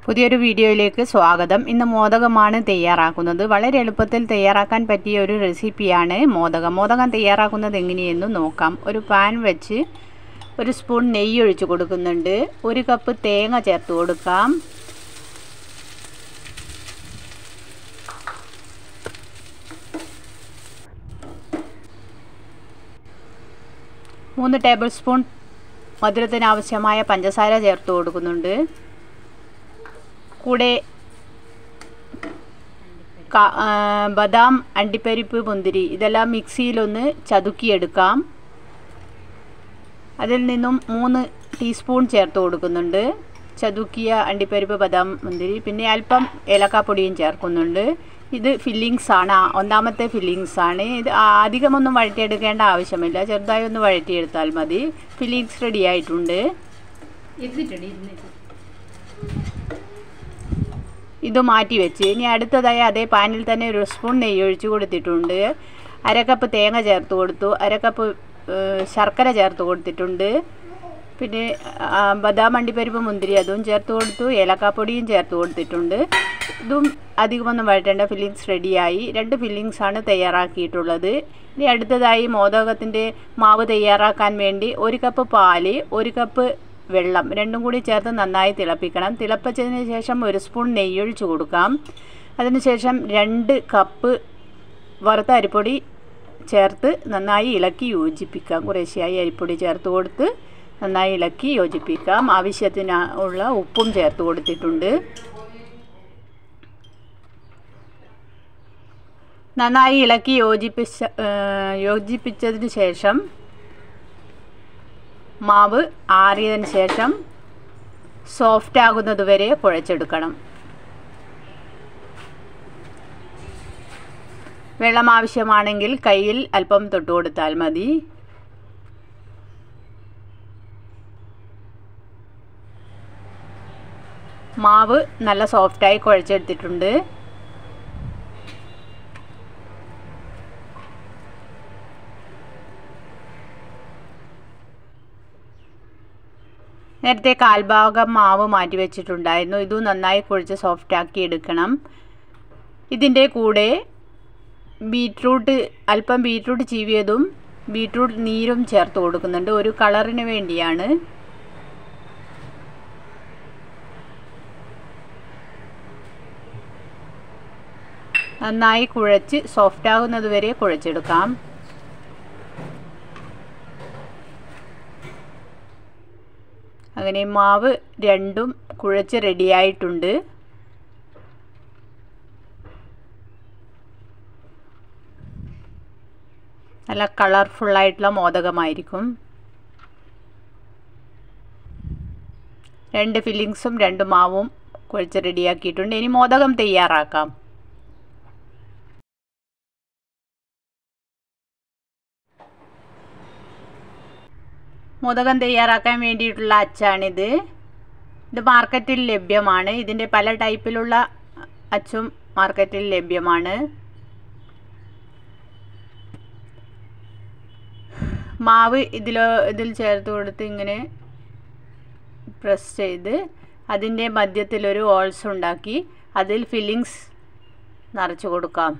പുതിയൊരു വീഡിയോയിലേക്ക് സ്വാഗതം ഇന്ന് മോദകമാണ് തയ്യാറാക്കുന്നത് വളരെ എളുപ്പത്തിൽ തയ്യാറാക്കാൻ പറ്റിയ ഒരു റെസിപ്പിയാണ് മോദകം മോദകം തയ്യാറാക്കുന്നത് എങ്ങനെയെന്ന് നോക്കാം ഒരു പാൻ വെച്ച് ഒരു സ്പൂൺ നെയ്യ് ഒഴിച്ച് കൊടുക്കുന്നുണ്ട് ഒരു കപ്പ് തേങ്ങ ചേർത്ത് കൊടുക്കാം മൂന്ന് ടേബിൾ സ്പൂൺ മധുരത്തിന് ആവശ്യമായ പഞ്ചസാര ചേർത്ത് കൊടുക്കുന്നുണ്ട് കൂടെ ബദാം അണ്ടിപ്പരിപ്പ് മുന്തിരി ഇതെല്ലാം മിക്സിയിലൊന്ന് ചതുക്കിയെടുക്കാം അതിൽ നിന്നും മൂന്ന് ടീസ്പൂൺ ചേർത്ത് കൊടുക്കുന്നുണ്ട് ചതുക്കിയ അണ്ടിപ്പരിപ്പ് ബദാം മുന്തിരി പിന്നെ അല്പം ഏലക്കാപ്പൊടിയും ചേർക്കുന്നുണ്ട് ഇത് ഫില്ലിങ്സ് ആണ് ഒന്നാമത്തെ ഫില്ലിങ്സ് ആണ് ഇത് അധികമൊന്നും വഴറ്റിയെടുക്കേണ്ട ആവശ്യമില്ല ചെറുതായി ഒന്ന് വഴറ്റിയെടുത്താൽ മതി ഫില്ലിങ്സ് റെഡി ആയിട്ടുണ്ട് ഇത് മാറ്റി വെച്ച് ഇനി അടുത്തതായി അതേ പാനിൽ തന്നെ ഒരു സ്പൂൺ നെയ്യ് ഒഴിച്ച് കൊടുത്തിട്ടുണ്ട് അരക്കപ്പ് തേങ്ങ ചേർത്ത് കൊടുത്തു അരക്കപ്പ് ശർക്കര ചേർത്ത് കൊടുത്തിട്ടുണ്ട് പിന്നെ ബദാം അണ്ടിപ്പരിപ്പ് മുന്തിരി അതും ചേർത്ത് കൊടുത്തു ഏലക്കാപ്പൊടിയും ചേർത്ത് കൊടുത്തിട്ടുണ്ട് ഇതും അധികമൊന്നും വഴറ്റേണ്ട ഫില്ലിങ്സ് റെഡിയായി രണ്ട് ഫില്ലിങ്സ് ആണ് തയ്യാറാക്കിയിട്ടുള്ളത് ഇനി അടുത്തതായി മോദകത്തിൻ്റെ മാവ് തയ്യാറാക്കാൻ വേണ്ടി ഒരു കപ്പ് പാല് ഒരു കപ്പ് വെള്ളം രണ്ടും കൂടി ചേർത്ത് നന്നായി തിളപ്പിക്കണം തിളപ്പിച്ചതിന് ശേഷം ഒരു സ്പൂൺ നെയ്യൊഴിച്ച് കൊടുക്കാം അതിനുശേഷം രണ്ട് കപ്പ് വറുത്ത അരിപ്പൊടി ചേർത്ത് നന്നായി ഇളക്കി യോജിപ്പിക്കാം കുറേശ്ശെയായി അരിപ്പൊടി ചേർത്ത് കൊടുത്ത് നന്നായി ഇളക്കി യോജിപ്പിക്കാം ആവശ്യത്തിന് ഉള്ള ഉപ്പും ചേർത്ത് കൊടുത്തിട്ടുണ്ട് നന്നായി ഇളക്കി യോജിപ്പിച്ച യോജിപ്പിച്ചതിന് ശേഷം മാവ് ആറിയതിന് ശേഷം സോഫ്റ്റ് ആകുന്നത് വരെ കുഴച്ചെടുക്കണം വെള്ളം ആവശ്യമാണെങ്കിൽ കയ്യിൽ അല്പം തൊട്ട് കൊടുത്താൽ മതി മാവ് നല്ല സോഫ്റ്റായി കുഴച്ചെടുത്തിട്ടുണ്ട് നേരത്തെ കാൽഭാഗം മാവ് മാറ്റി വെച്ചിട്ടുണ്ടായിരുന്നു ഇതും നന്നായി കുഴിച്ച് സോഫ്റ്റാക്കി എടുക്കണം ഇതിൻ്റെ കൂടെ ബീറ്റ്റൂട്ട് അല്പം ബീറ്റ്റൂട്ട് ചീവിയതും ബീറ്റ്റൂട്ട് നീരും ചേർത്ത് കൊടുക്കുന്നുണ്ട് ഒരു കളറിന് വേണ്ടിയാണ് നന്നായി കുഴച്ച് സോഫ്റ്റ് ആകുന്നത് വരെ കുഴച്ചെടുക്കാം അങ്ങനെ മാവ് രണ്ടും കുഴച്ച് റെഡിയായിട്ടുണ്ട് നല്ല കളർഫുള്ളായിട്ടുള്ള മോദകമായിരിക്കും രണ്ട് ഫില്ലിങ്സും രണ്ട് മാവും കുഴച്ച് റെഡിയാക്കിയിട്ടുണ്ട് ഇനി മോദകം തയ്യാറാക്കാം മോദകം തയ്യാറാക്കാൻ വേണ്ടിയിട്ടുള്ള അച്ചാണിത് ഇത് മാർക്കറ്റിൽ ലഭ്യമാണ് ഇതിൻ്റെ പല ടൈപ്പിലുള്ള അച്ചും മാർക്കറ്റിൽ ലഭ്യമാണ് മാവ് ഇതിലോ ഇതിൽ ചേർത്ത് കൊടുത്ത് ഇങ്ങനെ പ്രസ് ചെയ്ത് അതിൻ്റെ മധ്യത്തിലൊരു ഓൾസ് ഉണ്ടാക്കി അതിൽ ഫില്ലിങ്സ് നിറച്ച് കൊടുക്കാം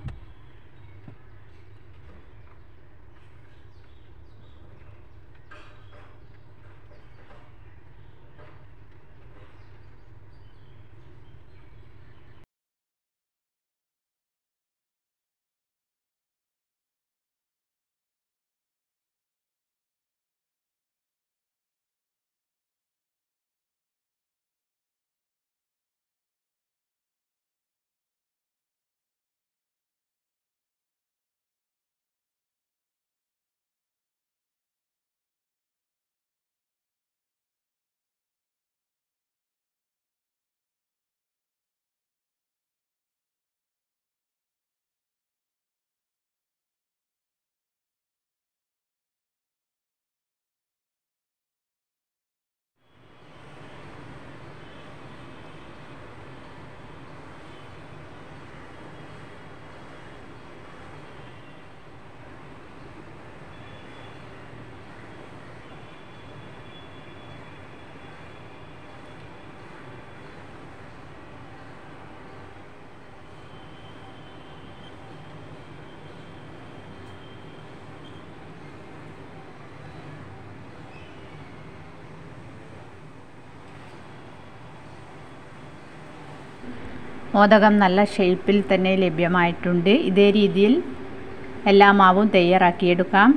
മോദകം നല്ല ഷേപ്പിൽ തന്നെ ലഭ്യമായിട്ടുണ്ട് ഇതേ രീതിയിൽ എല്ലാ മാവും തയ്യാറാക്കിയെടുക്കാം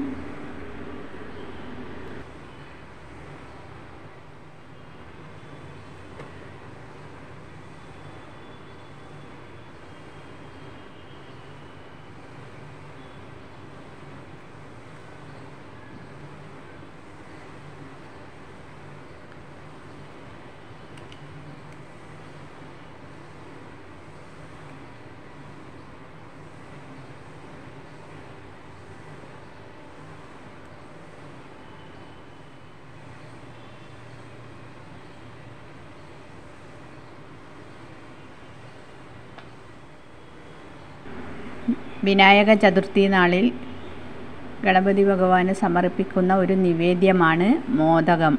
വിനായക ചതുർത്ഥി നാളിൽ ഗണപതി ഭഗവാന് സമർപ്പിക്കുന്ന ഒരു നിവേദ്യമാണ് മോദകം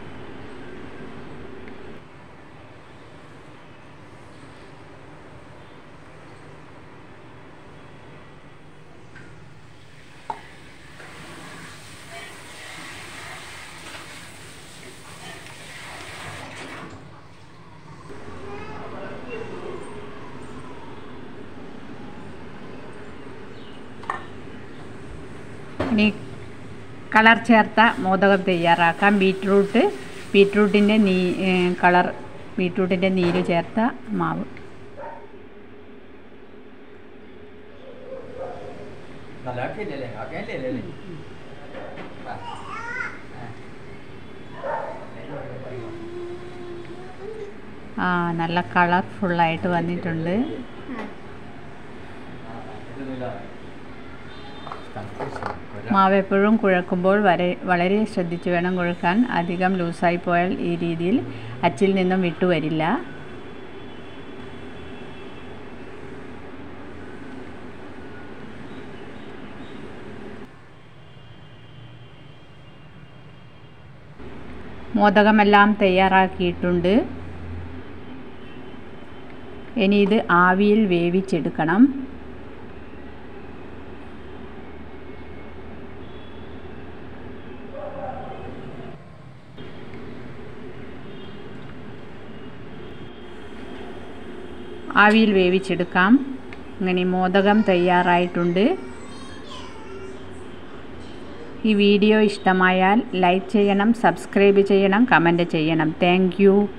ഇനി കളർ ചേർത്ത മോദകം തയ്യാറാക്കാം ബീറ്റ്റൂട്ട് ബീറ്റ്റൂട്ടിൻ്റെ നീ കളർ ബീറ്റ്റൂട്ടിൻ്റെ നീര് ചേർത്ത മാവ് നല്ല ആക്കിയില്ലല്ലേ ആക്കിയല്ലേ ആ നല്ല കളർഫുള്ളായിട്ട് വന്നിട്ടുണ്ട് മാവ് എപ്പോഴും കുഴക്കുമ്പോൾ വരെ വളരെ ശ്രദ്ധിച്ച് വേണം കുഴക്കാൻ അധികം ലൂസായി പോയാൽ ഈ രീതിയിൽ അച്ചിൽ നിന്നും വിട്ടുവരില്ല മോദകമെല്ലാം തയ്യാറാക്കിയിട്ടുണ്ട് ഇനി ഇത് ആവിയിൽ വേവിച്ചെടുക്കണം ആവിയിൽ വേവിച്ചെടുക്കാം അങ്ങനെ മോദകം തയ്യാറായിട്ടുണ്ട് ഈ വീഡിയോ ഇഷ്ടമായാൽ ലൈക്ക് ചെയ്യണം സബ്സ്ക്രൈബ് ചെയ്യണം കമൻറ്റ് ചെയ്യണം താങ്ക്